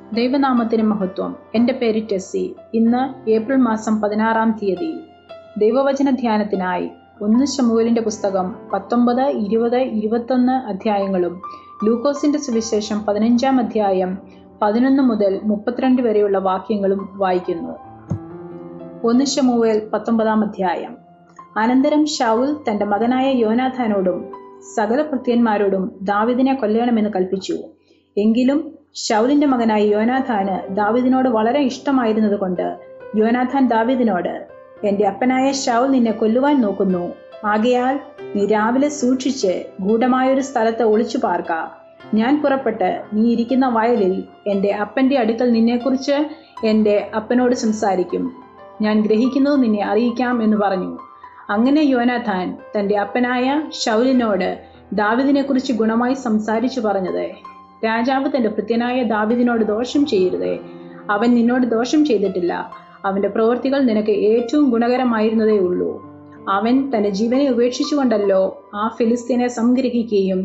ദൈവനാമത്തിന് മഹത്വം എൻ്റെ പേര് ടെസ്സി ഇന്ന് ഏപ്രിൽ മാസം പതിനാറാം തീയതി ദൈവവചന ധ്യാനത്തിനായി ഒന്ന് ശമുവലിൻ്റെ പുസ്തകം പത്തൊമ്പത് ഇരുപത് ഇരുപത്തൊന്ന് അധ്യായങ്ങളും ലൂക്കോസിൻ്റെ സുവിശേഷം പതിനഞ്ചാം അധ്യായം പതിനൊന്ന് മുതൽ മുപ്പത്തിരണ്ട് വരെയുള്ള വാക്യങ്ങളും വായിക്കുന്നു ഒന്ന് ശമുവേൽ പത്തൊമ്പതാം അധ്യായം അനന്തരം ഷൗൽ തന്റെ മകനായ യോനാഥാനോടും സകല ഭൃത്യന്മാരോടും ദാവിദിനെ കൊല്ലണമെന്ന് കൽപ്പിച്ചു എങ്കിലും ഷൗലിന്റെ മകനായ യോനാഥാന് ദാവിദിനോട് വളരെ ഇഷ്ടമായിരുന്നത് കൊണ്ട് യോനാഥാൻ ദാവിദിനോട് എന്റെ അപ്പനായ ഷൗൽ നിന്നെ കൊല്ലുവാൻ നോക്കുന്നു ആകയാൽ നീ രാവിലെ സൂക്ഷിച്ച് ഗൂഢമായൊരു സ്ഥലത്ത് ഒളിച്ചു പാർക്ക ഞാൻ പുറപ്പെട്ട് നീ ഇരിക്കുന്ന വയലിൽ എൻ്റെ അപ്പൻ്റെ അടുക്കൽ നിന്നെക്കുറിച്ച് എൻ്റെ അപ്പനോട് സംസാരിക്കും ഞാൻ ഗ്രഹിക്കുന്നത് നിന്നെ അറിയിക്കാം എന്ന് പറഞ്ഞു അങ്ങനെ യോനാഥാൻ തൻ്റെ അപ്പനായ ഷൗലിനോട് ദാവിദിനെക്കുറിച്ച് ഗുണമായി സംസാരിച്ചു പറഞ്ഞത് രാജാവ് തന്റെ ഭൃത്യനായ ദാവിദിനോട് ദോഷം ചെയ്യരുതേ അവൻ നിന്നോട് ദോഷം ചെയ്തിട്ടില്ല അവന്റെ പ്രവൃത്തികൾ നിനക്ക് ഏറ്റവും ഗുണകരമായിരുന്നതേ ഉള്ളൂ അവൻ തന്റെ ജീവനെ ഉപേക്ഷിച്ചുകൊണ്ടല്ലോ ആ ഫിലിസ്തീനെ സംഗ്രഹിക്കുകയും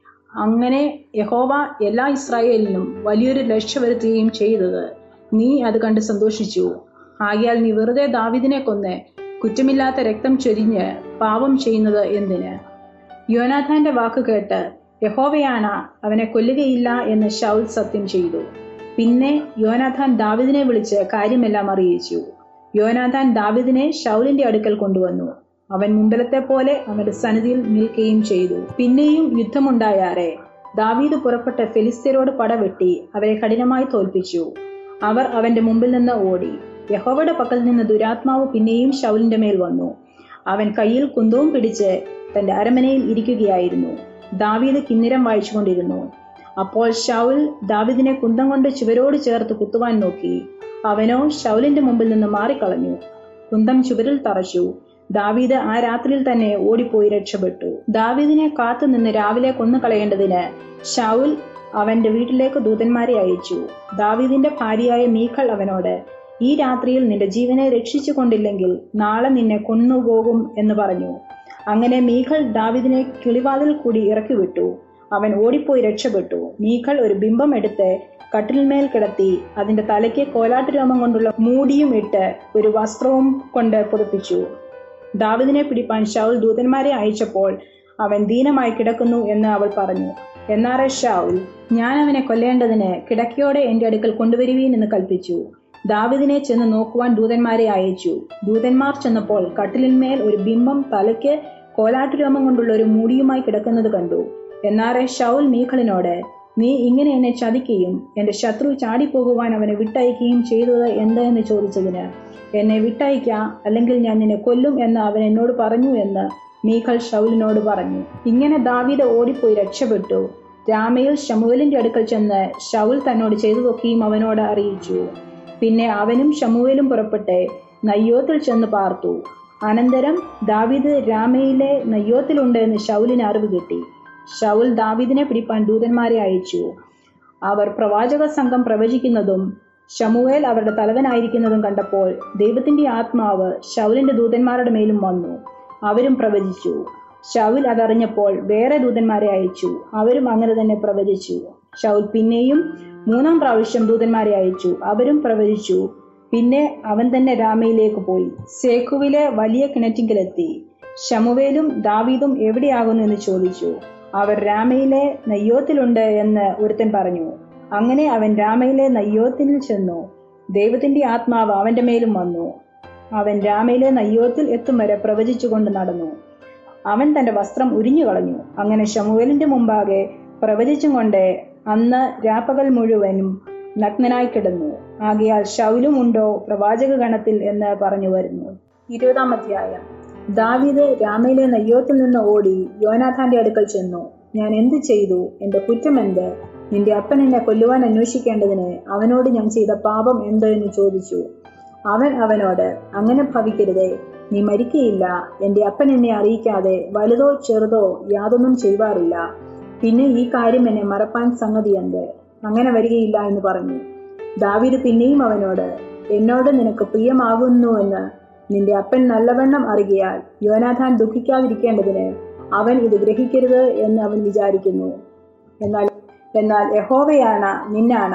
അങ്ങനെ യഹോവ എല്ലാ ഇസ്രായേലിനും വലിയൊരു രക്ഷ വരുത്തുകയും ചെയ്തത് നീ അത് കണ്ട് സന്തോഷിച്ചു ആകിയാൽ നീ വെറുതെ ദാവിദിനെ കൊന്ന് കുറ്റമില്ലാത്ത രക്തം ചൊരിഞ്ഞ് പാപം ചെയ്യുന്നത് എന്തിന് യോനാഥാന്റെ വാക്ക് കേട്ട് യഹോവയാണ് അവനെ കൊല്ലുകയില്ല എന്ന് ഷൗൽ സത്യം ചെയ്തു പിന്നെ യോനാഥാൻ ദാവിദിനെ വിളിച്ച് കാര്യമെല്ലാം അറിയിച്ചു യോനാഥാൻ ദാവിദിനെ ഷൗലിന്റെ അടുക്കൽ കൊണ്ടുവന്നു അവൻ മുമ്പിലത്തെ പോലെ അവന്റെ സന്നിധിയിൽ നിൽക്കുകയും ചെയ്തു പിന്നെയും യുദ്ധമുണ്ടായാറെ ദാവീദ് പുറപ്പെട്ട ഫെലിസ്തീനോട് പടവെട്ടി അവരെ കഠിനമായി തോൽപ്പിച്ചു അവർ അവന്റെ മുമ്പിൽ നിന്ന് ഓടി യഹോവയുടെ പക്കൽ നിന്ന് ദുരാത്മാവ് പിന്നെയും ഷൗലിന്റെ മേൽ വന്നു അവൻ കയ്യിൽ കുന്തവും പിടിച്ച് തന്റെ അരമനയിൽ ഇരിക്കുകയായിരുന്നു ദാവീദ് കിന്നിരം വായിച്ചുകൊണ്ടിരുന്നു അപ്പോൾ ഷൗൽ ദാവീദിനെ കുന്തം കൊണ്ട് ചുവരോട് ചേർത്ത് കുത്തുവാൻ നോക്കി അവനോ ഷൗലിന്റെ മുമ്പിൽ നിന്ന് മാറിക്കളഞ്ഞു കുന്തം ചുവരിൽ തറച്ചു ദാവീദ് ആ രാത്രിയിൽ തന്നെ ഓടിപ്പോയി രക്ഷപ്പെട്ടു ദാവീദിനെ കാത്തു നിന്ന് രാവിലെ കൊന്നുകളയേണ്ടതിന് ഷൗൽ അവന്റെ വീട്ടിലേക്ക് ദൂതന്മാരെ അയച്ചു ദാവീദിന്റെ ഭാര്യയായ മീഖൾ അവനോട് ഈ രാത്രിയിൽ നിന്റെ ജീവനെ രക്ഷിച്ചു കൊണ്ടില്ലെങ്കിൽ നാളെ നിന്നെ കൊന്നുപോകും എന്ന് പറഞ്ഞു അങ്ങനെ മീഖൾ ദാവിദിനെ കിളിവാതിൽ കൂടി ഇറക്കി വിട്ടു അവൻ ഓടിപ്പോയി രക്ഷപ്പെട്ടു മീഖൾ ഒരു ബിംബം എടുത്ത് കട്ടിലിന്മേൽ കിടത്തി അതിന്റെ തലയ്ക്ക് കോലാട്ട് രോമം കൊണ്ടുള്ള മൂടിയും ഇട്ട് ഒരു വസ്ത്രവും കൊണ്ട് പുതപ്പിച്ചു ദാവിദിനെ പിടിപ്പാൻ ഷൗൽ ദൂതന്മാരെ അയച്ചപ്പോൾ അവൻ ദീനമായി കിടക്കുന്നു എന്ന് അവൾ പറഞ്ഞു എന്നാറെ ഷൗൽ ഞാൻ അവനെ കൊല്ലേണ്ടതിന് കിടക്കയോടെ എന്റെ അടുക്കൽ കൊണ്ടുവരുവീൻ എന്ന് കൽപ്പിച്ചു ദാവിദിനെ ചെന്ന് നോക്കുവാൻ ദൂതന്മാരെ അയച്ചു ദൂതന്മാർ ചെന്നപ്പോൾ കട്ടിലിന്മേൽ ഒരു ബിംബം തലയ്ക്ക് കോലാട്ടുരോമം കൊണ്ടുള്ള ഒരു മൂടിയുമായി കിടക്കുന്നത് കണ്ടു എന്നാറെ ഷൗൽ മീഖളിനോട് നീ ഇങ്ങനെ എന്നെ ചതിക്കുകയും എന്റെ ശത്രു ചാടിപ്പോകുവാൻ അവനെ വിട്ടയക്കുകയും ചെയ്തത് എന്ത് എന്ന് ചോദിച്ചതിന് എന്നെ വിട്ടയക്ക അല്ലെങ്കിൽ ഞാൻ നിന്നെ കൊല്ലും എന്ന് അവൻ എന്നോട് പറഞ്ഞു എന്ന് മീഖൾ ഷൗലിനോട് പറഞ്ഞു ഇങ്ങനെ ദാവീദ് ഓടിപ്പോയി രക്ഷപ്പെട്ടു രാമയിൽ ഷമുവലിന്റെ അടുക്കൽ ചെന്ന് ഷൗൽ തന്നോട് ചെയ്തതൊക്കെയും അവനോട് അറിയിച്ചു പിന്നെ അവനും ഷമുവേലും പുറപ്പെട്ട് നയ്യോത്തിൽ ചെന്ന് പാർത്തു അനന്തരം ദാവീദ് രാമയിലെ നയ്യോത്തിലുണ്ട് എന്ന് ഷൗലിന് അറിവ് കിട്ടി ഷൗൽ ദാവീദിനെ പിടിപ്പാൻ ദൂതന്മാരെ അയച്ചു അവർ പ്രവാചക സംഘം പ്രവചിക്കുന്നതും ഷമുവേൽ അവരുടെ തലവനായിരിക്കുന്നതും കണ്ടപ്പോൾ ദൈവത്തിന്റെ ആത്മാവ് ഷൗലിന്റെ ദൂതന്മാരുടെ മേലും വന്നു അവരും പ്രവചിച്ചു ഷൗൽ അതറിഞ്ഞപ്പോൾ വേറെ ദൂതന്മാരെ അയച്ചു അവരും അങ്ങനെ തന്നെ പ്രവചിച്ചു ഷൗൽ പിന്നെയും മൂന്നാം പ്രാവശ്യം ദൂതന്മാരെ അയച്ചു അവരും പ്രവചിച്ചു പിന്നെ അവൻ തന്നെ രാമയിലേക്ക് പോയി സേഖുവിലെ വലിയ കിണറ്റിങ്കിലെത്തി ഷമുവേലും ദാവീദും എവിടെയാകുന്നു എന്ന് ചോദിച്ചു അവർ രാമയിലെ നെയ്യോത്തിലുണ്ട് എന്ന് ഒരുത്തൻ പറഞ്ഞു അങ്ങനെ അവൻ രാമയിലെ നെയ്യോത്തിൽ ചെന്നു ദൈവത്തിന്റെ ആത്മാവ് അവന്റെ മേലും വന്നു അവൻ രാമയിലെ നയ്യോത്തിൽ എത്തും വരെ പ്രവചിച്ചുകൊണ്ട് നടന്നു അവൻ തന്റെ വസ്ത്രം ഉരിഞ്ഞു കളഞ്ഞു അങ്ങനെ ഷമുവേലിന്റെ മുമ്പാകെ പ്രവചിച്ചും കൊണ്ട് അന്ന് രാപ്പകൽ മുഴുവനും നഗ്നനായി കിടന്നു ആകയാൽ ഷൗലും ഉണ്ടോ പ്രവാചക ഗണത്തിൽ എന്ന് പറഞ്ഞു വരുന്നു ഇരുപതാം അധ്യായം ദാവീദ് രാമയിലെ നയ്യോത്തിൽ നിന്ന് ഓടി യോനാഥാന്റെ അടുക്കൽ ചെന്നു ഞാൻ എന്ത് ചെയ്തു എന്റെ കുറ്റം എന്ത് നിന്റെ അപ്പൻ എന്നെ കൊല്ലുവാൻ അന്വേഷിക്കേണ്ടതിന് അവനോട് ഞാൻ ചെയ്ത പാപം എന്ത് എന്ന് ചോദിച്ചു അവൻ അവനോട് അങ്ങനെ ഭവിക്കരുതേ നീ മരിക്കയില്ല എന്റെ അപ്പൻ എന്നെ അറിയിക്കാതെ വലുതോ ചെറുതോ യാതൊന്നും ചെയ്യുവാറില്ല പിന്നെ ഈ കാര്യം എന്നെ മറപ്പാൻ സംഗതി എന്ത് അങ്ങനെ വരികയില്ല എന്ന് പറഞ്ഞു ദാവീദ് പിന്നെയും അവനോട് എന്നോട് നിനക്ക് പ്രിയമാകുന്നുവെന്ന് നിന്റെ അപ്പൻ നല്ലവണ്ണം അറികിയാൽ യോനാഥാൻ ദുഃഖിക്കാതിരിക്കേണ്ടതിന് അവൻ ഇത് ഗ്രഹിക്കരുത് എന്ന് അവൻ വിചാരിക്കുന്നു എന്നാൽ എന്നാൽ യഹോവയാണ് നിന്നാണ്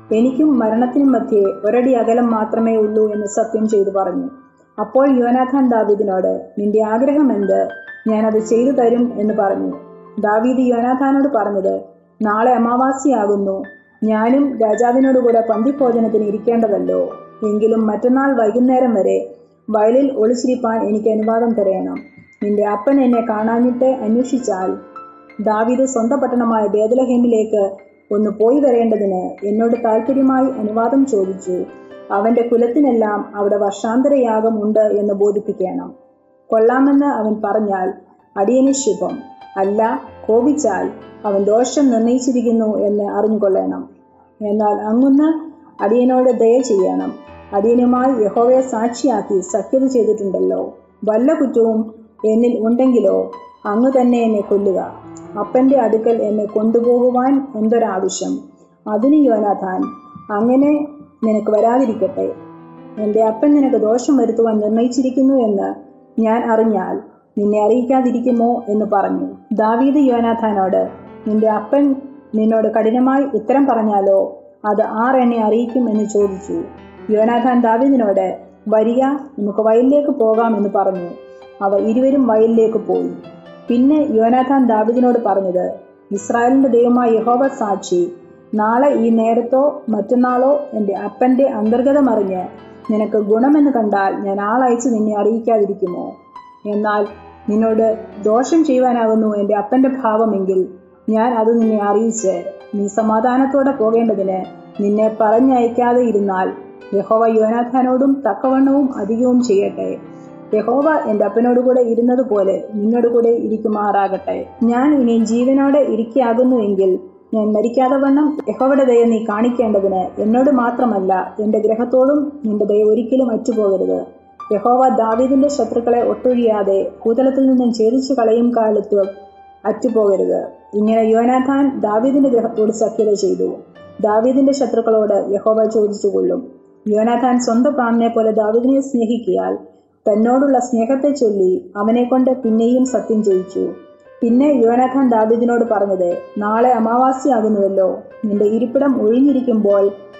എനിക്കും മരണത്തിനും മധ്യേ ഒരടി അകലം മാത്രമേ ഉള്ളൂ എന്ന് സത്യം ചെയ്തു പറഞ്ഞു അപ്പോൾ യോനാഥാൻ ദാവീദിനോട് നിന്റെ ആഗ്രഹം എന്ത് ഞാനത് ചെയ്തു തരും എന്ന് പറഞ്ഞു ദാവീദ് യോനാഥാനോട് പറഞ്ഞത് നാളെ അമാവാസിയാകുന്നു ഞാനും രാജാവിനോട് കൂടെ പന്തിഭോജനത്തിന് ഇരിക്കേണ്ടതല്ലോ എങ്കിലും മറ്റന്നാൾ വൈകുന്നേരം വരെ വയലിൽ ഒളിച്ചിരിപ്പാൻ എനിക്ക് അനുവാദം തരയണം നിന്റെ അപ്പൻ എന്നെ കാണാഞ്ഞിട്ട് അന്വേഷിച്ചാൽ ദാവീദ് സ്വന്തം പട്ടണമായ ബേദലഹേമിലേക്ക് ഒന്ന് പോയി വരേണ്ടതിന് എന്നോട് താല്പര്യമായി അനുവാദം ചോദിച്ചു അവന്റെ കുലത്തിനെല്ലാം അവിടെ വർഷാന്തരയാഗം ഉണ്ട് എന്ന് ബോധിപ്പിക്കണം കൊള്ളാമെന്ന് അവൻ പറഞ്ഞാൽ അടിയന് ശുഭം അല്ല കോപിച്ചാൽ അവൻ ദോഷം നിർണയിച്ചിരിക്കുന്നു എന്ന് അറിഞ്ഞുകൊള്ളണം എന്നാൽ അങ്ങുന്ന് അടിയനോട് ദയ ചെയ്യണം അടിയനുമായി യഹോവയെ സാക്ഷിയാക്കി സഖ്യത ചെയ്തിട്ടുണ്ടല്ലോ വല്ല കുറ്റവും എന്നിൽ ഉണ്ടെങ്കിലോ അങ്ങ് തന്നെ എന്നെ കൊല്ലുക അപ്പന്റെ അടുക്കൽ എന്നെ കൊണ്ടുപോകുവാൻ എന്തൊരാവശ്യം അതിന് യോനാഥാൻ അങ്ങനെ നിനക്ക് വരാതിരിക്കട്ടെ എന്റെ അപ്പൻ നിനക്ക് ദോഷം വരുത്തുവാൻ നിർണയിച്ചിരിക്കുന്നു എന്ന് ഞാൻ അറിഞ്ഞാൽ നിന്നെ അറിയിക്കാതിരിക്കുമോ എന്ന് പറഞ്ഞു ദാവീദ് യോനാഥാനോട് നിന്റെ അപ്പൻ നിന്നോട് കഠിനമായി ഉത്തരം പറഞ്ഞാലോ അത് ആർ എന്നെ അറിയിക്കും എന്ന് ചോദിച്ചു യോനാഥാൻ ദാവീദിനോട് വരിക നമുക്ക് വയലിലേക്ക് പോകാം എന്ന് പറഞ്ഞു അവർ ഇരുവരും വയലിലേക്ക് പോയി പിന്നെ യോനാഥാൻ ദാവീദിനോട് പറഞ്ഞത് ഇസ്രായേലിന്റെ ദൈവമായ യഹോവ സാക്ഷി നാളെ ഈ നേരത്തോ മറ്റന്നാളോ എൻ്റെ അപ്പന്റെ അന്തർഗതം അറിഞ്ഞ് നിനക്ക് ഗുണമെന്ന് കണ്ടാൽ ഞാൻ ആളയച്ച് നിന്നെ അറിയിക്കാതിരിക്കുമോ എന്നാൽ നിന്നോട് ദോഷം ചെയ്യുവാനാകുന്നു എൻ്റെ അപ്പന്റെ ഭാവമെങ്കിൽ ഞാൻ അത് നിന്നെ അറിയിച്ച് നീ സമാധാനത്തോടെ പോകേണ്ടതിന് നിന്നെ പറഞ്ഞയക്കാതെ ഇരുന്നാൽ യഹോവ യോനാഥാനോടും തക്കവണ്ണവും അധികവും ചെയ്യട്ടെ യഹോവ എൻ്റെ അപ്പനോട് കൂടെ ഇരുന്നത് പോലെ നിന്നോട് കൂടെ ഇരിക്കുമാറാകട്ടെ ഞാൻ ഇനി ജീവനോടെ ഇരിക്കാകുന്നുവെങ്കിൽ ഞാൻ മരിക്കാതെ വണ്ണം യഹോവയുടെ ദയ നീ കാണിക്കേണ്ടതിന് എന്നോട് മാത്രമല്ല എൻ്റെ ഗ്രഹത്തോടും നിന്റെ ദയ ഒരിക്കലും അറ്റുപോകരുത് യഹോവ ദാവീദിന്റെ ശത്രുക്കളെ ഒട്ടൊഴിയാതെ ഭൂതലത്തിൽ നിന്നും ഛേദിച്ചു കളയും കാലത്ത് അറ്റുപോകരുത് ഇങ്ങനെ യോനാഥാൻ ദാവീദിന്റെ ഗ്രഹത്തോട് സഖ്യത ചെയ്തു ദാവീദിന്റെ ശത്രുക്കളോട് യഹോവ ചോദിച്ചുകൊള്ളും യോനാഥാൻ സ്വന്തം പ്രാണനെ പോലെ ദാവീദിനെ സ്നേഹിക്കിയാൽ തന്നോടുള്ള സ്നേഹത്തെ ചൊല്ലി അവനെ കൊണ്ട് പിന്നെയും സത്യം ചെയ്യിച്ചു പിന്നെ യോനാഥാൻ ദാവീദിനോട് പറഞ്ഞത് നാളെ അമാവാസിയാകുന്നുവല്ലോ നിന്റെ ഇരിപ്പിടം ഒഴിഞ്ഞിരിക്കുമ്പോൾ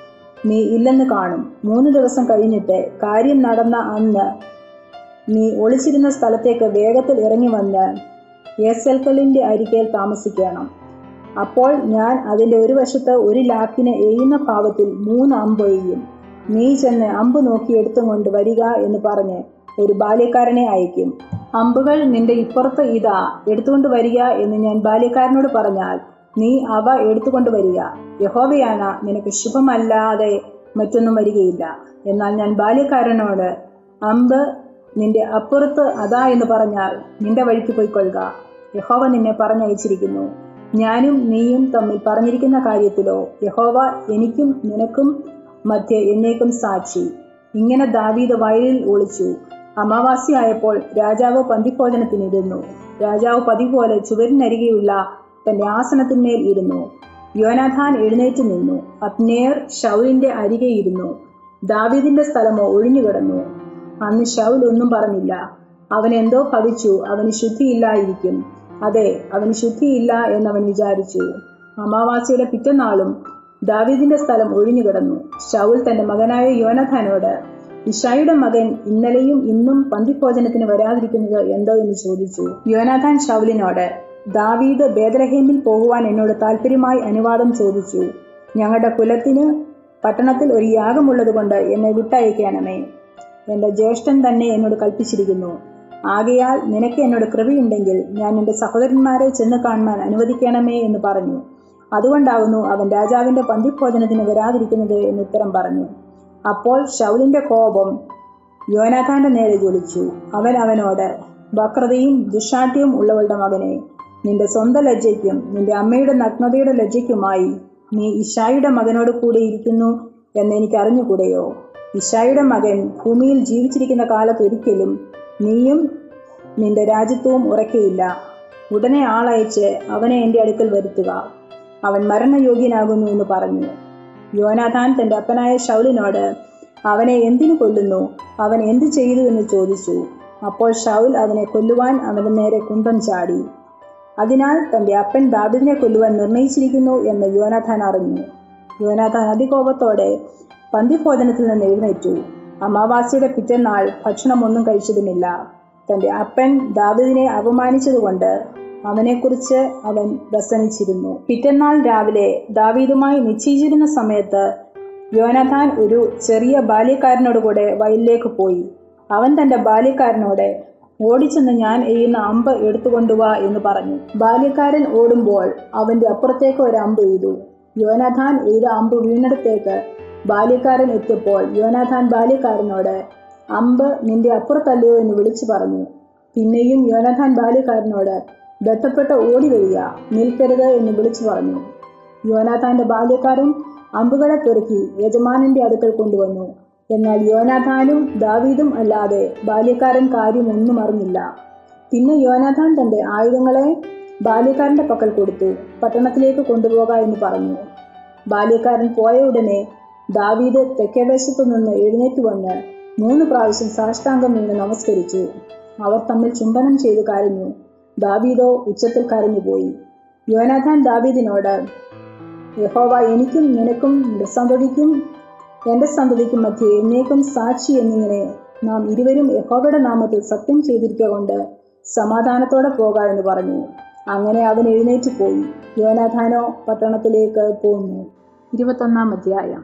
നീ ഇല്ലെന്ന് കാണും മൂന്ന് ദിവസം കഴിഞ്ഞിട്ട് കാര്യം നടന്ന അന്ന് നീ ഒളിച്ചിരുന്ന സ്ഥലത്തേക്ക് വേഗത്തിൽ ഇറങ്ങി വന്ന് ഏസൽക്കലിന്റെ അരികയിൽ താമസിക്കണം അപ്പോൾ ഞാൻ അതിന്റെ ഒരു വശത്ത് ഒരു ലാക്കിന് എയ്യുന്ന ഭാവത്തിൽ മൂന്ന് അമ്പ് എയ്യും നീ ചെന്ന് അമ്പ് നോക്കി എടുത്തും കൊണ്ട് വരിക എന്ന് പറഞ്ഞ് ഒരു ബാല്യക്കാരനെ അയക്കും അമ്പുകൾ നിന്റെ ഇപ്പുറത്ത് ഇതാ എടുത്തുകൊണ്ട് വരിക എന്ന് ഞാൻ ബാല്യക്കാരനോട് പറഞ്ഞാൽ നീ അവ എടുത്തുകൊണ്ട് വരിക യഹോവയാന നിനക്ക് ശുഭമല്ലാതെ മറ്റൊന്നും വരികയില്ല എന്നാൽ ഞാൻ ബാല്യക്കാരനോട് അമ്പ് നിന്റെ അപ്പുറത്ത് അതാ എന്ന് പറഞ്ഞാൽ നിന്റെ വഴിക്ക് പോയിക്കൊള്ളുക യഹോവ നിന്നെ പറഞ്ഞയച്ചിരിക്കുന്നു ഞാനും നീയും തമ്മിൽ പറഞ്ഞിരിക്കുന്ന കാര്യത്തിലോ യഹോവ എനിക്കും നിനക്കും മധ്യ എന്നേക്കും സാക്ഷി ഇങ്ങനെ ദാവീദ് വയലിൽ ഒളിച്ചു അമാവാസി ആയപ്പോൾ രാജാവ് പന്തിഭോജനത്തിനിരുന്നു രാജാവ് പതിവ് പോലെ ചുവരിനരികെയുള്ള തന്റെ ആസനത്തിന്മേൽ ഇരുന്നു യോനാഥാൻ എഴുന്നേറ്റ് നിന്നു അപ്നേർ ഷൗലിന്റെ അരികെ ഇരുന്നു ദാവീദിന്റെ സ്ഥലമോ ഒഴിഞ്ഞുകിടന്നു അന്ന് ഷൗൽ ഒന്നും പറഞ്ഞില്ല അവൻ എന്തോ ഭവിച്ചു അവന് ശുദ്ധിയില്ലായിരിക്കും അതെ അവന് ശുദ്ധിയില്ല എന്നവൻ വിചാരിച്ചു അമാവാസിയുടെ പിറ്റന്നാളും ദാവീദിന്റെ സ്ഥലം ഒഴിഞ്ഞുകിടന്നു ഷൗൽ തന്റെ മകനായ യോനഥാനോട് ഇഷായുടെ മകൻ ഇന്നലെയും ഇന്നും പന്തിഭോജനത്തിന് വരാതിരിക്കുന്നത് എന്തോ എന്ന് ചോദിച്ചു യോനാഥാൻ ഷൗലിനോട് ദാവീദ് ബേദലഹേമിൽ പോകുവാൻ എന്നോട് താല്പര്യമായി അനുവാദം ചോദിച്ചു ഞങ്ങളുടെ കുലത്തിന് പട്ടണത്തിൽ ഒരു യാഗമുള്ളത് കൊണ്ട് എന്നെ വിട്ടയക്കണമേ എന്റെ ജ്യേഷ്ഠൻ തന്നെ എന്നോട് കൽപ്പിച്ചിരിക്കുന്നു ആകയാൽ നിനക്ക് എന്നോട് കൃപയുണ്ടെങ്കിൽ ഞാൻ എന്റെ സഹോദരന്മാരെ ചെന്ന് കാണുവാൻ അനുവദിക്കണമേ എന്ന് പറഞ്ഞു അതുകൊണ്ടാവുന്നു അവൻ രാജാവിന്റെ പന്തിഭോജനത്തിന് വരാതിരിക്കുന്നത് എന്ന് ഉത്തരം പറഞ്ഞു അപ്പോൾ ഷൗലിന്റെ കോപം യോനാഥാന്റെ നേരെ ജ്വലിച്ചു അവൻ അവനോട് വക്രതയും ദുഷാഠ്യവും ഉള്ളവളുടെ മകനെ നിന്റെ സ്വന്തം ലജ്ജയ്ക്കും നിന്റെ അമ്മയുടെ നഗ്നതയുടെ ലജ്ജയ്ക്കുമായി നീ ഇഷായുടെ മകനോട് കൂടെ ഇരിക്കുന്നു എന്ന് എനിക്ക് അറിഞ്ഞുകൂടെയോ ഇഷായുടെ മകൻ ഭൂമിയിൽ ജീവിച്ചിരിക്കുന്ന കാലത്ത് ഒരിക്കലും നീയും നിന്റെ രാജ്യത്വവും ഉറക്കയില്ല ഉടനെ ആളയച്ച് അവനെ എൻ്റെ അടുക്കൽ വരുത്തുക അവൻ മരണയോഗ്യനാകുന്നു എന്ന് പറഞ്ഞു യോനാഥാൻ തന്റെ അപ്പനായ ഷൗലിനോട് അവനെ എന്തിനു കൊല്ലുന്നു അവൻ എന്തു ചെയ്തു എന്ന് ചോദിച്ചു അപ്പോൾ ഷൗൽ അവനെ കൊല്ലുവാൻ അവന്റെ നേരെ കുന്തം ചാടി അതിനാൽ തന്റെ അപ്പൻ ദാവിദിനെ കൊല്ലുവാൻ നിർണയിച്ചിരിക്കുന്നു എന്ന് യോനാഥാൻ അറിഞ്ഞു യോനാഥാൻ അതികോപത്തോടെ പന്തിഭോജനത്തിൽ നിന്ന് എഴുന്നേറ്റു അമാവാസിയുടെ പിറ്റന്നാൾ ഭക്ഷണമൊന്നും കഴിച്ചതുമില്ല തന്റെ അപ്പൻ ദാവിദിനെ അപമാനിച്ചതുകൊണ്ട് അവനെക്കുറിച്ച് അവൻ വ്യസനിച്ചിരുന്നു പിറ്റന്നാൾ രാവിലെ ദാവീദുമായി നിശ്ചയിച്ചിരുന്ന സമയത്ത് യോനാഥാൻ ഒരു ചെറിയ ബാല്യക്കാരനോട് കൂടെ വയലിലേക്ക് പോയി അവൻ തന്റെ ബാല്യക്കാരനോട് ഓടിച്ചെന്ന് ഞാൻ എയ്യുന്ന അമ്പ് എടുത്തുകൊണ്ടുവാ എന്ന് പറഞ്ഞു ബാല്യക്കാരൻ ഓടുമ്പോൾ അവന്റെ അപ്പുറത്തേക്ക് ഒരു അമ്പ് എയ്തു യോനാഥാൻ എയ്ത അമ്പ് വീണിടത്തേക്ക് ബാല്യക്കാരൻ എത്തിയപ്പോൾ യോനാഥാൻ ബാല്യക്കാരനോട് അമ്പ് നിന്റെ അപ്പുറത്തല്ലയോ എന്ന് വിളിച്ചു പറഞ്ഞു പിന്നെയും യോനാഥാൻ ബാല്യക്കാരനോട് ബന്ധപ്പെട്ട് ഓടി വരിക നിൽക്കരുത് എന്ന് വിളിച്ചു പറഞ്ഞു യോനാഥാന്റെ ബാല്യക്കാരൻ അമ്പുകളെ പെറുക്കി യജമാനന്റെ അടുക്കൽ കൊണ്ടുവന്നു എന്നാൽ യോനാഥാനും ദാവീദും അല്ലാതെ ബാല്യക്കാരൻ കാര്യം ഒന്നും അറിഞ്ഞില്ല പിന്നെ യോനാഥാൻ തന്റെ ആയുധങ്ങളെ ബാല്യക്കാരന്റെ പക്കൽ കൊടുത്തു പട്ടണത്തിലേക്ക് കൊണ്ടുപോക എന്ന് പറഞ്ഞു ബാല്യക്കാരൻ പോയ ഉടനെ ദാവീദ് തെക്കേദേശത്തു നിന്ന് എഴുന്നേറ്റ് വന്ന് മൂന്ന് പ്രാവശ്യം സാഷ്ടാംഗം വീണ് നമസ്കരിച്ചു അവർ തമ്മിൽ ചുംബനം ചെയ്ത് കരഞ്ഞു ദാവീദോ ഉച്ചത്തിൽ കരഞ്ഞുപോയി യോനാഥാൻ ദാവീദിനോട് യഹോവ എനിക്കും നിനക്കും നിന്റെ സന്തതിക്കും എന്റെ സന്തതിക്കും മധ്യേ എന്നേക്കും സാക്ഷി എന്നിങ്ങനെ നാം ഇരുവരും യഹോവയുടെ നാമത്തിൽ സത്യം ചെയ്തിരിക്കുക കൊണ്ട് സമാധാനത്തോടെ പോക എന്ന് പറഞ്ഞു അങ്ങനെ അവൻ എഴുന്നേറ്റ് പോയി യോനാഥാനോ പട്ടണത്തിലേക്ക് പോന്നു ഇരുപത്തൊന്നാം അധ്യായം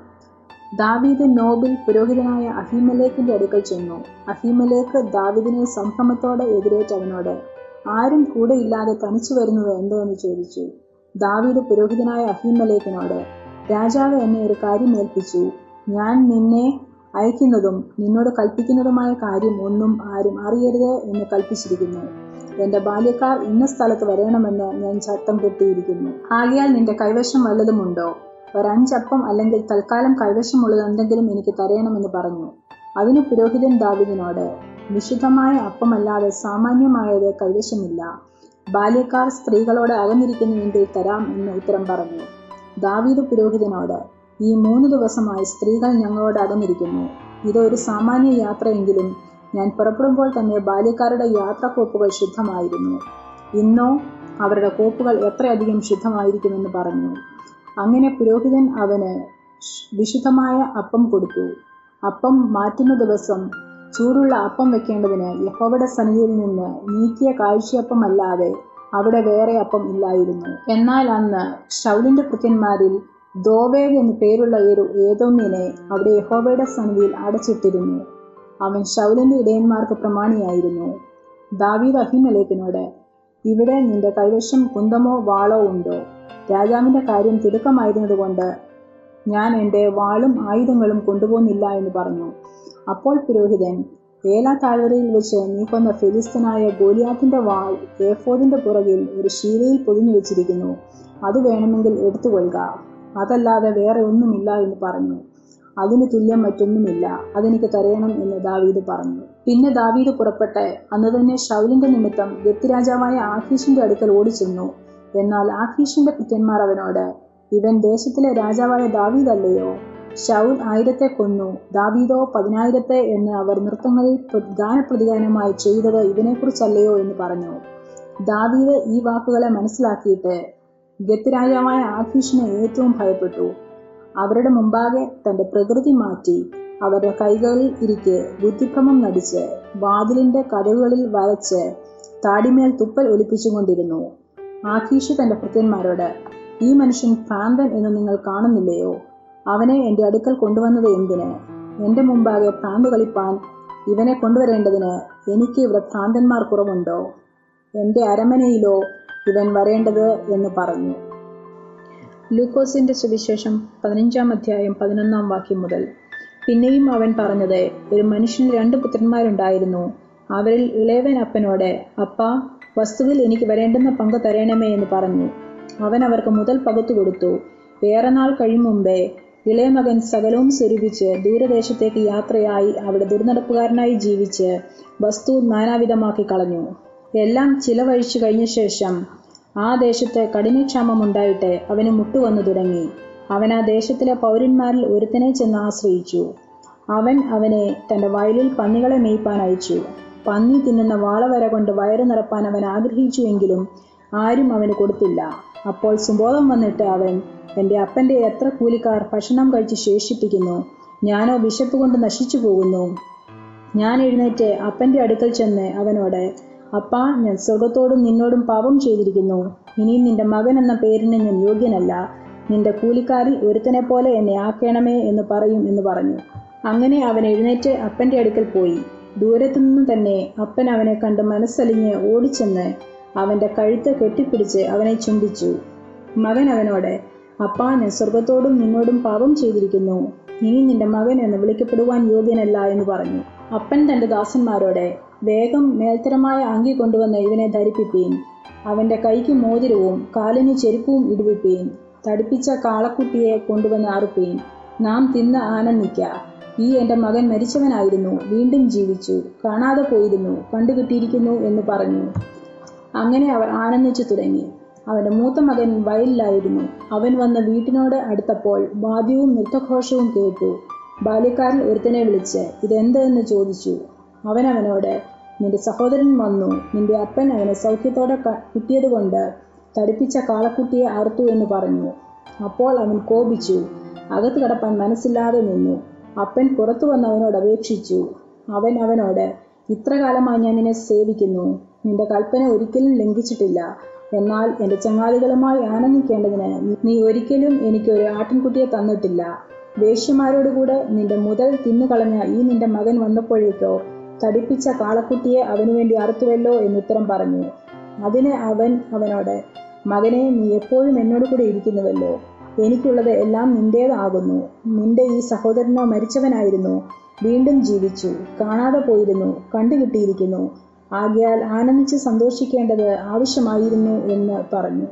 ദാവീദ് നോബിൽ പുരോഹിതനായ അഹിമലേക്കിന്റെ അടുക്കൽ ചെന്നു അഹിമലേക്ക് ദാവീദിനെ സംഭ്രമത്തോടെ എതിരേറ്റ് അവനോട് ആരും കൂടെ ഇല്ലാതെ തനിച്ചു വരുന്നത് എന്തെന്ന് ചോദിച്ചു ദാവീദ് പുരോഹിതനായ അഹിമലേക്കിനോട് രാജാവ് എന്നെ ഒരു കാര്യം ഏൽപ്പിച്ചു ഞാൻ നിന്നെ അയക്കുന്നതും നിന്നോട് കൽപ്പിക്കുന്നതുമായ കാര്യം ഒന്നും ആരും അറിയരുത് എന്ന് കൽപ്പിച്ചിരിക്കുന്നു എന്റെ ബാല്യക്കാർ ഇന്ന സ്ഥലത്ത് വരണമെന്ന് ഞാൻ ചട്ടം കെട്ടിയിരിക്കുന്നു ആകയാൽ നിന്റെ കൈവശം വല്ലതുമുണ്ടോ ഒരഞ്ചപ്പം അല്ലെങ്കിൽ തൽക്കാലം കൈവശമുള്ളത് എന്തെങ്കിലും എനിക്ക് തരയണമെന്ന് പറഞ്ഞു അതിന് പുരോഹിതൻ ദാവിദിനോട് വിശുദ്ധമായ അപ്പമല്ലാതെ സാമാന്യമായത് കൈവശമില്ല ബാല്യക്കാർ സ്ത്രീകളോട് അകന്നിരിക്കുന്നുവെങ്കിൽ തരാം എന്ന് ഉത്തരം പറഞ്ഞു ദാവീദ് പുരോഹിതനോട് ഈ മൂന്ന് ദിവസമായി സ്ത്രീകൾ ഞങ്ങളോട് അകന്നിരിക്കുന്നു ഇത് ഒരു സാമാന്യ യാത്രയെങ്കിലും ഞാൻ പുറപ്പെടുമ്പോൾ തന്നെ ബാല്യക്കാരുടെ യാത്രാക്കോപ്പുകൾ ശുദ്ധമായിരുന്നു ഇന്നോ അവരുടെ കോപ്പുകൾ എത്രയധികം ശുദ്ധമായിരിക്കുമെന്ന് പറഞ്ഞു അങ്ങനെ പുരോഹിതൻ അവന് വിശുദ്ധമായ അപ്പം കൊടുത്തു അപ്പം മാറ്റുന്ന ദിവസം ചൂടുള്ള അപ്പം വെക്കേണ്ടതിന് യഹോവയുടെ സന്നിധിയിൽ നിന്ന് നീക്കിയ കാഴ്ചയപ്പം അല്ലാതെ അവിടെ വേറെ അപ്പം ഇല്ലായിരുന്നു എന്നാൽ അന്ന് ഷൗലിന്റെ കൃത്യന്മാരിൽ ദോവേഗ് എന്നു പേരുള്ള ഒരു ഏതോമ്യനെ അവിടെ യഹോവയുടെ സന്നിധിയിൽ അടച്ചിട്ടിരുന്നു അവൻ ഷൗലിന്റെ ഇടയന്മാർക്ക് പ്രമാണിയായിരുന്നു ദാവീദ് അഹിമലേക്കിനോട് ഇവിടെ നിന്റെ കൈവശം കുന്തമോ വാളോ ഉണ്ടോ രാജാവിന്റെ കാര്യം തിടുക്കമായിരുന്നതുകൊണ്ട് ഞാൻ എൻ്റെ വാളും ആയുധങ്ങളും കൊണ്ടുപോകുന്നില്ല എന്ന് പറഞ്ഞു അപ്പോൾ പുരോഹിതൻ ഏലാ താഴ്വരയിൽ വെച്ച് നീ കൊന്ന ഫിലിസ്തനായ ഗോലിയാത്തിന്റെ വാൾ ഏഫോദിന്റെ പുറകിൽ ഒരു ശീലയിൽ പൊതിഞ്ഞു വെച്ചിരിക്കുന്നു അത് വേണമെങ്കിൽ എടുത്തുകൊള്ളുക അതല്ലാതെ വേറെ ഒന്നുമില്ല എന്ന് പറഞ്ഞു അതിന് തുല്യം മറ്റൊന്നുമില്ല അതെനിക്ക് തരയണം എന്ന് ദാവീദ് പറഞ്ഞു പിന്നെ ദാവീദ് പുറപ്പെട്ട് അന്ന് തന്നെ ഷൗലിന്റെ നിമിത്തം ഗത്തിരാജാവായ ആഖീഷിന്റെ അടുക്കൽ ഓടിച്ചെന്നു എന്നാൽ ആഖീഷിന്റെ പുത്രന്മാർ അവനോട് ഇവൻ ദേശത്തിലെ രാജാവായ ദാവീദല്ലയോ ഷൗൽ ആയിരത്തെ കൊന്നു ദാവീദോ പതിനായിരത്തെ എന്ന് അവർ നൃത്തങ്ങളിൽ ഗാനപ്രതിഗാനമായി ചെയ്തത് ഇവനെക്കുറിച്ചല്ലയോ എന്ന് പറഞ്ഞു ദാവീദ് ഈ വാക്കുകളെ മനസ്സിലാക്കിയിട്ട് ഗത്ത് രാജാവായ ആഖീഷിനെ ഏറ്റവും ഭയപ്പെട്ടു അവരുടെ മുമ്പാകെ തന്റെ പ്രകൃതി മാറ്റി അവരുടെ കൈകളിൽ ഇരിക്കെ ബുദ്ധിഭ്രമം നടിച്ച് വാതിലിന്റെ കഥകളിൽ വരച്ച് താടിമേൽ തുപ്പൽ ഒലിപ്പിച്ചുകൊണ്ടിരുന്നു ആഖീഷ് തന്റെ ഭൃത്യന്മാരോട് ഈ മനുഷ്യൻ ഭ്രാന്തൻ എന്ന് നിങ്ങൾ കാണുന്നില്ലയോ അവനെ എൻ്റെ അടുക്കൽ കൊണ്ടുവന്നത് എന്തിന് എൻ്റെ മുമ്പാകെ ഭ്രാന്ത് കളിപ്പാൻ ഇവനെ കൊണ്ടുവരേണ്ടതിന് എനിക്ക് ഇവിടെ ഭ്രാന്തന്മാർ കുറവുണ്ടോ എൻ്റെ അരമനയിലോ ഇവൻ വരേണ്ടത് എന്ന് പറഞ്ഞു ലൂക്കോസിന്റെ സുവിശേഷം പതിനഞ്ചാം അധ്യായം പതിനൊന്നാം വാക്യം മുതൽ പിന്നെയും അവൻ പറഞ്ഞത് ഒരു മനുഷ്യന് രണ്ട് പുത്രന്മാരുണ്ടായിരുന്നു അവരിൽ ഇളയവൻ അപ്പനോട് അപ്പ വസ്തുവിൽ എനിക്ക് വരേണ്ടുന്ന പങ്ക് തരയണമേ എന്ന് പറഞ്ഞു അവൻ അവർക്ക് മുതൽ പകുത്തു കൊടുത്തു ഏറെ നാൾ കഴിയും മുമ്പേ ഇളയ മകൻ സകലവും സ്വരൂപിച്ച് ദൂരദേശത്തേക്ക് യാത്രയായി അവിടെ ദുർനടപ്പുകാരനായി ജീവിച്ച് വസ്തു നാനാവിധമാക്കി കളഞ്ഞു എല്ലാം ചിലവഴിച്ചു കഴിഞ്ഞ ശേഷം ആ ദേശത്ത് കഠിനക്ഷാമമുണ്ടായിട്ട് അവന് മുട്ടുവന്നു തുടങ്ങി അവൻ ആ ദേശത്തിലെ പൗരന്മാരിൽ ഒരുത്തനെ ചെന്ന് ആശ്രയിച്ചു അവൻ അവനെ തന്റെ വയലിൽ പന്നികളെ മേയ്പ്പാൻ അയച്ചു പന്നി തിന്നുന്ന വാളവര കൊണ്ട് വയറ് നിറപ്പാൻ അവൻ ആഗ്രഹിച്ചുവെങ്കിലും ആരും അവന് കൊടുത്തില്ല അപ്പോൾ സുബോധം വന്നിട്ട് അവൻ എൻ്റെ അപ്പൻ്റെ എത്ര കൂലിക്കാർ ഭക്ഷണം കഴിച്ച് ശേഷിപ്പിക്കുന്നു ഞാനോ വിശപ്പ് കൊണ്ട് നശിച്ചു പോകുന്നു ഞാൻ എഴുന്നേറ്റ് അപ്പൻ്റെ അടുക്കൽ ചെന്ന് അവനോട് അപ്പാ ഞാൻ സ്വർഗത്തോടും നിന്നോടും പാപം ചെയ്തിരിക്കുന്നു ഇനിയും നിന്റെ മകൻ എന്ന പേരിന് ഞാൻ യോഗ്യനല്ല നിന്റെ കൂലിക്കാരിൽ ഒരുത്തനെ പോലെ എന്നെ ആക്കണമേ എന്ന് പറയും എന്ന് പറഞ്ഞു അങ്ങനെ അവൻ എഴുന്നേറ്റ് അപ്പൻ്റെ അടുക്കൽ പോയി ദൂരത്തുനിന്ന് തന്നെ അപ്പൻ അവനെ കണ്ട് മനസ്സലിഞ്ഞ് ഓടിച്ചെന്ന് അവൻ്റെ കഴുത്ത് കെട്ടിപ്പിടിച്ച് അവനെ ചുംബിച്ചു മകൻ അവനോട് അപ്പാ ഞാൻ സ്വർഗത്തോടും നിന്നോടും പാപം ചെയ്തിരിക്കുന്നു ഇനി നിന്റെ മകൻ എന്ന് വിളിക്കപ്പെടുവാൻ യോഗ്യനല്ല എന്ന് പറഞ്ഞു അപ്പൻ തന്റെ ദാസന്മാരോട് വേഗം മേൽത്തരമായ അങ്കി കൊണ്ടുവന്ന് ഇവനെ ധരിപ്പിപ്പീൻ അവന്റെ കൈക്ക് മോതിരവും കാലിന് ചെരുപ്പവും ഇടുവിപ്പീൻ തടിപ്പിച്ച കാളക്കുട്ടിയെ കൊണ്ടുവന്ന് അറുപ്പീൻ നാം തിന്ന് ആനന്ദിക്ക ഈ എൻ്റെ മകൻ മരിച്ചവനായിരുന്നു വീണ്ടും ജീവിച്ചു കാണാതെ പോയിരുന്നു കണ്ടുകിട്ടിയിരിക്കുന്നു എന്ന് പറഞ്ഞു അങ്ങനെ അവർ ആനന്ദിച്ചു തുടങ്ങി അവന്റെ മൂത്ത മകൻ വയലിലായിരുന്നു അവൻ വന്ന വീട്ടിനോട് അടുത്തപ്പോൾ വാദ്യവും നൃത്തഘോഷവും കേട്ടു ബാല്യക്കാരൻ ഒരുത്തനെ വിളിച്ച് ഇതെന്ത് എന്ന് ചോദിച്ചു അവൻ അവനോട് നിന്റെ സഹോദരൻ വന്നു നിന്റെ അപ്പൻ അവനെ സൗഖ്യത്തോടെ കിട്ടിയതുകൊണ്ട് തടിപ്പിച്ച കാളക്കുട്ടിയെ അറുത്തു എന്ന് പറഞ്ഞു അപ്പോൾ അവൻ കോപിച്ചു അകത്ത് കടപ്പാൻ മനസ്സില്ലാതെ നിന്നു അപ്പൻ പുറത്തു വന്ന് അവനോട് അപേക്ഷിച്ചു അവൻ അവനോട് ഇത്ര കാലമായി ഞാൻ നിന്നെ സേവിക്കുന്നു നിന്റെ കൽപ്പന ഒരിക്കലും ലംഘിച്ചിട്ടില്ല എന്നാൽ എൻ്റെ ചങ്ങാതികളുമായി ആനന്ദിക്കേണ്ടതിന് നീ ഒരിക്കലും എനിക്കൊരു ആട്ടിൻകുട്ടിയെ തന്നിട്ടില്ല വേശ്യമാരോടുകൂടെ നിന്റെ മുതൽ തിന്നുകളഞ്ഞ ഈ നിന്റെ മകൻ വന്നപ്പോഴേക്കോ തടിപ്പിച്ച കാളക്കുട്ടിയെ അവനു വേണ്ടി അറുത്തുവല്ലോ എന്നുത്തരം പറഞ്ഞു അതിന് അവൻ അവനോട് മകനെ നീ എപ്പോഴും എന്നോട് കൂടെ ഇരിക്കുന്നുവല്ലോ എനിക്കുള്ളത് എല്ലാം നിന്റേതാകുന്നു നിന്റെ ഈ സഹോദരനോ മരിച്ചവനായിരുന്നു വീണ്ടും ജീവിച്ചു കാണാതെ പോയിരുന്നു കണ്ടുകിട്ടിയിരിക്കുന്നു ആകയാൽ ആനന്ദിച്ച് സന്തോഷിക്കേണ്ടത് ആവശ്യമായിരുന്നു എന്ന് പറഞ്ഞു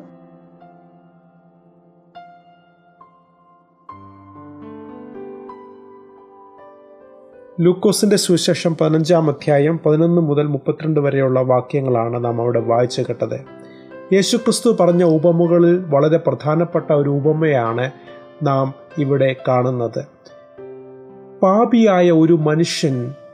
ലൂക്കോസിന്റെ സുവിശേഷം പതിനഞ്ചാം അധ്യായം പതിനൊന്ന് മുതൽ മുപ്പത്തിരണ്ട് വരെയുള്ള വാക്യങ്ങളാണ് നാം അവിടെ വായിച്ചു കേട്ടത് യേശുക്രിസ്തു പറഞ്ഞ ഉപമകളിൽ വളരെ പ്രധാനപ്പെട്ട ഒരു ഉപമയാണ് നാം ഇവിടെ കാണുന്നത് പാപിയായ ഒരു മനുഷ്യൻ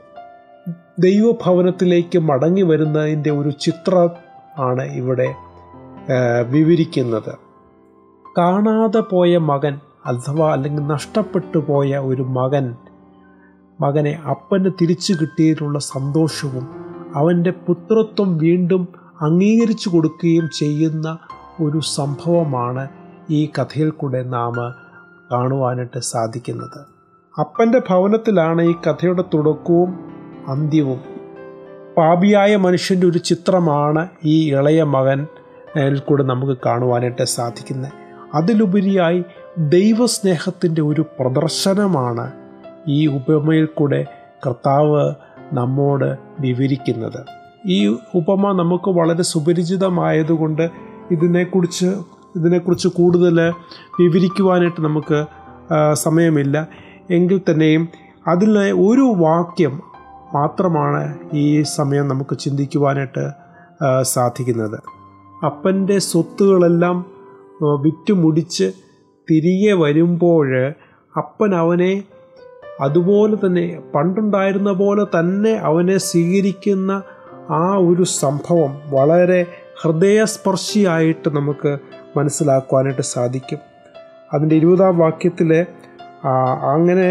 ദൈവഭവനത്തിലേക്ക് മടങ്ങി വരുന്നതിൻ്റെ ഒരു ചിത്രം ആണ് ഇവിടെ വിവരിക്കുന്നത് കാണാതെ പോയ മകൻ അഥവാ അല്ലെങ്കിൽ നഷ്ടപ്പെട്ടു പോയ ഒരു മകൻ മകനെ അപ്പന് തിരിച്ചു കിട്ടിയതിലുള്ള സന്തോഷവും അവൻ്റെ പുത്രത്വം വീണ്ടും അംഗീകരിച്ചു കൊടുക്കുകയും ചെയ്യുന്ന ഒരു സംഭവമാണ് ഈ കഥയിൽ കൂടെ നാം കാണുവാനായിട്ട് സാധിക്കുന്നത് അപ്പൻ്റെ ഭവനത്തിലാണ് ഈ കഥയുടെ തുടക്കവും അന്ത്യവും പാപിയായ മനുഷ്യൻ്റെ ഒരു ചിത്രമാണ് ഈ ഇളയ മകൻ കൂടെ നമുക്ക് കാണുവാനായിട്ട് സാധിക്കുന്നത് അതിലുപരിയായി ദൈവസ്നേഹത്തിൻ്റെ ഒരു പ്രദർശനമാണ് ഈ ഉപമയിൽ കൂടെ കർത്താവ് നമ്മോട് വിവരിക്കുന്നത് ഈ ഉപമ നമുക്ക് വളരെ സുപരിചിതമായതുകൊണ്ട് ഇതിനെക്കുറിച്ച് ഇതിനെക്കുറിച്ച് കൂടുതൽ വിവരിക്കുവാനായിട്ട് നമുക്ക് സമയമില്ല എങ്കിൽ തന്നെയും അതിലെ ഒരു വാക്യം മാത്രമാണ് ഈ സമയം നമുക്ക് ചിന്തിക്കുവാനായിട്ട് സാധിക്കുന്നത് അപ്പൻ്റെ സ്വത്തുകളെല്ലാം വിറ്റുമുടിച്ച് തിരികെ വരുമ്പോൾ അപ്പൻ അവനെ അതുപോലെ തന്നെ പണ്ടുണ്ടായിരുന്ന പോലെ തന്നെ അവനെ സ്വീകരിക്കുന്ന ആ ഒരു സംഭവം വളരെ ഹൃദയസ്പർശിയായിട്ട് നമുക്ക് മനസ്സിലാക്കുവാനായിട്ട് സാധിക്കും അതിൻ്റെ ഇരുപതാം വാക്യത്തിൽ അങ്ങനെ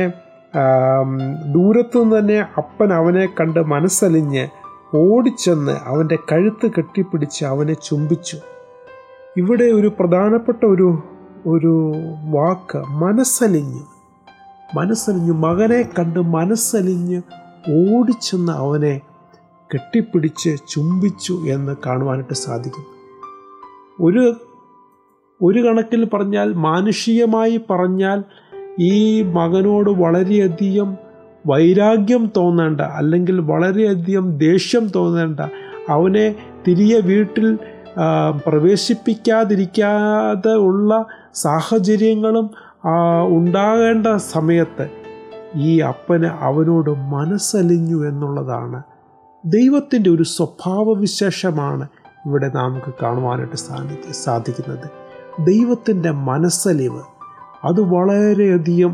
ദൂരത്തു നിന്ന് തന്നെ അപ്പൻ അവനെ കണ്ട് മനസ്സലിഞ്ഞ് ഓടിച്ചെന്ന് അവൻ്റെ കഴുത്ത് കെട്ടിപ്പിടിച്ച് അവനെ ചുംബിച്ചു ഇവിടെ ഒരു പ്രധാനപ്പെട്ട ഒരു ഒരു വാക്ക് മനസ്സലിഞ്ഞു മനസ്സലിഞ്ഞു മകനെ കണ്ട് മനസ്സലിഞ്ഞ് ഓടിച്ചെന്ന് അവനെ കെട്ടിപ്പിടിച്ച് ചുംബിച്ചു എന്ന് കാണുവാനായിട്ട് സാധിക്കും ഒരു ഒരു കണക്കിൽ പറഞ്ഞാൽ മാനുഷികമായി പറഞ്ഞാൽ ഈ മകനോട് വളരെയധികം വൈരാഗ്യം തോന്നേണ്ട അല്ലെങ്കിൽ വളരെയധികം ദേഷ്യം തോന്നേണ്ട അവനെ തിരികെ വീട്ടിൽ പ്രവേശിപ്പിക്കാതിരിക്കാതെ ഉള്ള സാഹചര്യങ്ങളും ഉണ്ടാകേണ്ട സമയത്ത് ഈ അപ്പന് അവനോട് മനസ്സലിഞ്ഞു എന്നുള്ളതാണ് ദൈവത്തിൻ്റെ ഒരു സ്വഭാവവിശേഷമാണ് ഇവിടെ നമുക്ക് കാണുവാനായിട്ട് സാധിക്ക സാധിക്കുന്നത് ദൈവത്തിൻ്റെ മനസ്സലിവ് അത് വളരെയധികം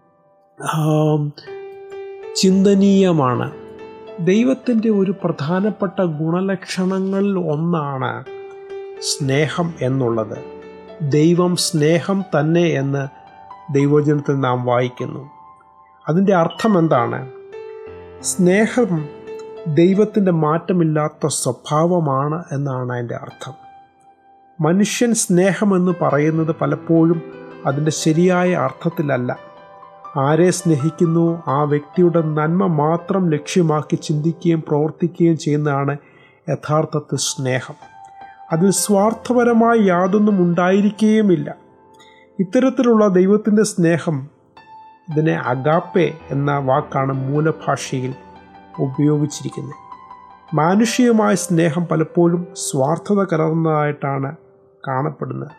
ചിന്തനീയമാണ് ദൈവത്തിൻ്റെ ഒരു പ്രധാനപ്പെട്ട ഗുണലക്ഷണങ്ങളിൽ ഒന്നാണ് സ്നേഹം എന്നുള്ളത് ദൈവം സ്നേഹം തന്നെ എന്ന് ദൈവവചനത്തിൽ നാം വായിക്കുന്നു അതിൻ്റെ അർത്ഥം എന്താണ് സ്നേഹം ദൈവത്തിൻ്റെ മാറ്റമില്ലാത്ത സ്വഭാവമാണ് എന്നാണ് അതിൻ്റെ അർത്ഥം മനുഷ്യൻ സ്നേഹമെന്ന് പറയുന്നത് പലപ്പോഴും അതിൻ്റെ ശരിയായ അർത്ഥത്തിലല്ല ആരെ സ്നേഹിക്കുന്നു ആ വ്യക്തിയുടെ നന്മ മാത്രം ലക്ഷ്യമാക്കി ചിന്തിക്കുകയും പ്രവർത്തിക്കുകയും ചെയ്യുന്നതാണ് യഥാർത്ഥത്തിൽ സ്നേഹം അതിൽ സ്വാർത്ഥപരമായി യാതൊന്നും ഉണ്ടായിരിക്കുകയുമില്ല ഇത്തരത്തിലുള്ള ദൈവത്തിൻ്റെ സ്നേഹം ഇതിനെ അഗാപ്പെ എന്ന വാക്കാണ് മൂലഭാഷയിൽ ഉപയോഗിച്ചിരിക്കുന്നത് മാനുഷികമായ സ്നേഹം പലപ്പോഴും സ്വാർത്ഥത കലർന്നതായിട്ടാണ് കാണപ്പെടുന്നത്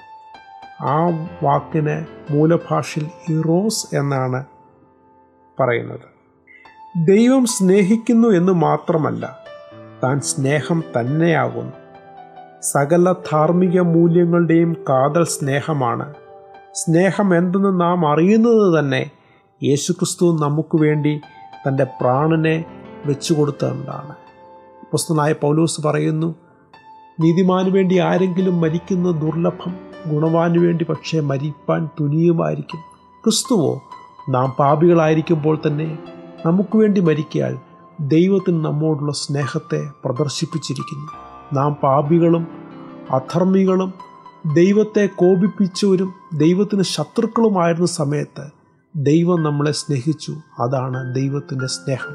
ആ വാക്കിന് മൂലഭാഷയിൽ ഇറോസ് എന്നാണ് പറയുന്നത് ദൈവം സ്നേഹിക്കുന്നു എന്ന് മാത്രമല്ല താൻ സ്നേഹം തന്നെയാകുന്നു സകല ധാർമ്മിക മൂല്യങ്ങളുടെയും കാതൽ സ്നേഹമാണ് സ്നേഹം എന്തെന്ന് നാം അറിയുന്നത് തന്നെ യേശുക്രിസ്തു നമുക്ക് വേണ്ടി തൻ്റെ പ്രാണനെ വെച്ചു കൊടുത്തുകൊണ്ടാണ് പുസ്തനായ പൗലോസ് പറയുന്നു നീതിമാന് വേണ്ടി ആരെങ്കിലും മരിക്കുന്ന ദുർലഭം ഗുണവാന് വേണ്ടി പക്ഷേ മരിപ്പാൻ തുനിയുമായിരിക്കും ക്രിസ്തുവോ നാം പാപികളായിരിക്കുമ്പോൾ തന്നെ നമുക്ക് വേണ്ടി മരിക്കാൽ ദൈവത്തിന് നമ്മോടുള്ള സ്നേഹത്തെ പ്രദർശിപ്പിച്ചിരിക്കുന്നു നാം പാപികളും അധർമ്മികളും ദൈവത്തെ കോപിപ്പിച്ചവരും ദൈവത്തിന് ശത്രുക്കളുമായിരുന്ന സമയത്ത് ദൈവം നമ്മളെ സ്നേഹിച്ചു അതാണ് ദൈവത്തിൻ്റെ സ്നേഹം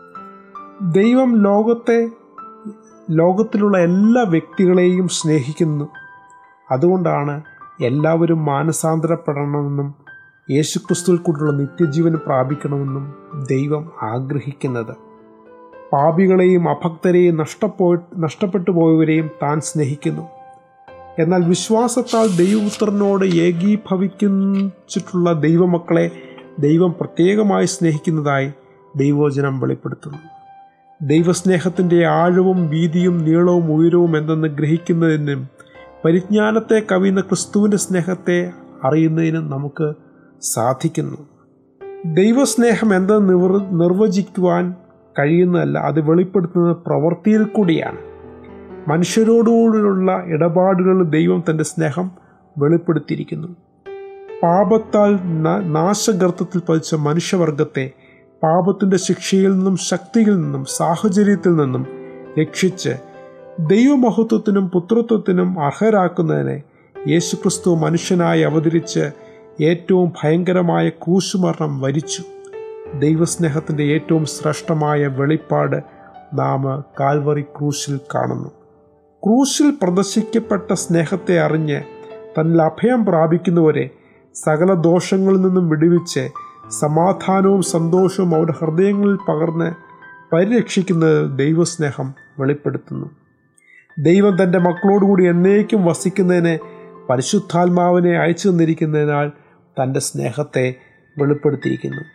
ദൈവം ലോകത്തെ ലോകത്തിലുള്ള എല്ലാ വ്യക്തികളെയും സ്നേഹിക്കുന്നു അതുകൊണ്ടാണ് എല്ലാവരും മാനസാന്തരപ്പെടണമെന്നും യേശുക്രിസ്തുവിൽ കൊണ്ടുള്ള നിത്യജീവൻ പ്രാപിക്കണമെന്നും ദൈവം ആഗ്രഹിക്കുന്നത് പാപികളെയും അഭക്തരെയും നഷ്ടപ്പോ നഷ്ടപ്പെട്ടു പോയവരെയും താൻ സ്നേഹിക്കുന്നു എന്നാൽ വിശ്വാസത്താൽ ദൈവപുത്രനോട് ഏകീഭവിച്ചിട്ടുള്ള ദൈവമക്കളെ ദൈവം പ്രത്യേകമായി സ്നേഹിക്കുന്നതായി ദൈവവചനം വെളിപ്പെടുത്തുന്നു ദൈവസ്നേഹത്തിൻ്റെ ആഴവും വീതിയും നീളവും ഉയരവും എന്തെന്ന് ഗ്രഹിക്കുന്നതിനും പരിജ്ഞാനത്തെ കവിയുന്ന ക്രിസ്തുവിൻ്റെ സ്നേഹത്തെ അറിയുന്നതിനും നമുക്ക് സാധിക്കുന്നു ദൈവസ്നേഹം എന്തെന്ന് നിർ നിർവചിക്കുവാൻ കഴിയുന്നതല്ല അത് വെളിപ്പെടുത്തുന്നത് പ്രവൃത്തിയിൽ കൂടിയാണ് മനുഷ്യരോടുകൂടിയുള്ള ഇടപാടുകളിൽ ദൈവം തൻ്റെ സ്നേഹം വെളിപ്പെടുത്തിയിരിക്കുന്നു പാപത്താൽ നാശഗർത്തത്തിൽ പതിച്ച മനുഷ്യവർഗത്തെ പാപത്തിൻ്റെ ശിക്ഷയിൽ നിന്നും ശക്തിയിൽ നിന്നും സാഹചര്യത്തിൽ നിന്നും രക്ഷിച്ച് ദൈവമഹത്വത്തിനും പുത്രത്വത്തിനും അർഹരാക്കുന്നതിനെ യേശുക്രിസ്തു മനുഷ്യനായി അവതരിച്ച് ഏറ്റവും ഭയങ്കരമായ ക്രൂശുമരണം വരിച്ചു ദൈവസ്നേഹത്തിൻ്റെ ഏറ്റവും ശ്രേഷ്ഠമായ വെളിപ്പാട് നാം കാൽവറി ക്രൂശിൽ കാണുന്നു ക്രൂശിൽ പ്രദർശിക്കപ്പെട്ട സ്നേഹത്തെ അറിഞ്ഞ് തന്നിൽ അഭയം പ്രാപിക്കുന്നവരെ സകല ദോഷങ്ങളിൽ നിന്നും വിടുവിച്ച് സമാധാനവും സന്തോഷവും അവരുടെ ഹൃദയങ്ങളിൽ പകർന്ന് പരിരക്ഷിക്കുന്നത് ദൈവസ്നേഹം വെളിപ്പെടുത്തുന്നു ദൈവം തൻ്റെ മക്കളോടുകൂടി എന്നേക്കും വസിക്കുന്നതിന് പരിശുദ്ധാത്മാവിനെ അയച്ചു തന്നിരിക്കുന്നതിനാൽ തൻ്റെ സ്നേഹത്തെ വെളിപ്പെടുത്തിയിരിക്കുന്നു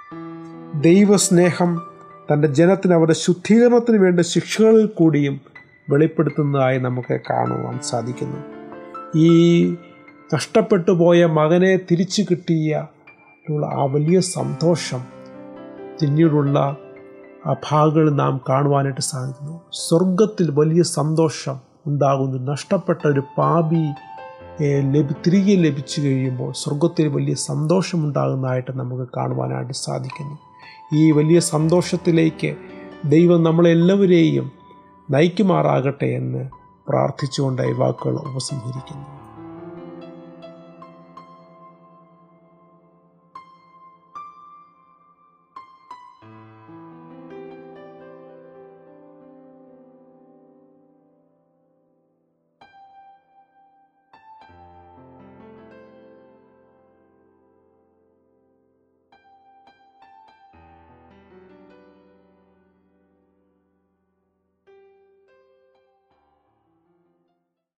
ദൈവസ്നേഹം തൻ്റെ ജനത്തിന് അവരുടെ ശുദ്ധീകരണത്തിന് വേണ്ട ശിക്ഷകളിൽ കൂടിയും വെളിപ്പെടുത്തുന്നതായി നമുക്ക് കാണുവാൻ സാധിക്കുന്നു ഈ നഷ്ടപ്പെട്ടു പോയ മകനെ തിരിച്ചു കിട്ടിയ ആ വലിയ സന്തോഷം പിന്നീടുള്ള ആ ഭാഗങ്ങൾ നാം കാണുവാനായിട്ട് സാധിക്കുന്നു സ്വർഗത്തിൽ വലിയ സന്തോഷം ഉണ്ടാകുന്നു നഷ്ടപ്പെട്ട ഒരു പാപി ലഭി തിരികെ ലഭിച്ചു കഴിയുമ്പോൾ സ്വർഗത്തിൽ വലിയ സന്തോഷമുണ്ടാകുന്നതായിട്ട് നമുക്ക് കാണുവാനായിട്ട് സാധിക്കുന്നു ഈ വലിയ സന്തോഷത്തിലേക്ക് ദൈവം നമ്മളെല്ലാവരെയും നയിക്കുമാറാകട്ടെ എന്ന് പ്രാർത്ഥിച്ചുകൊണ്ട് ഈ വാക്കുകൾ ഉപസംഹരിക്കുന്നു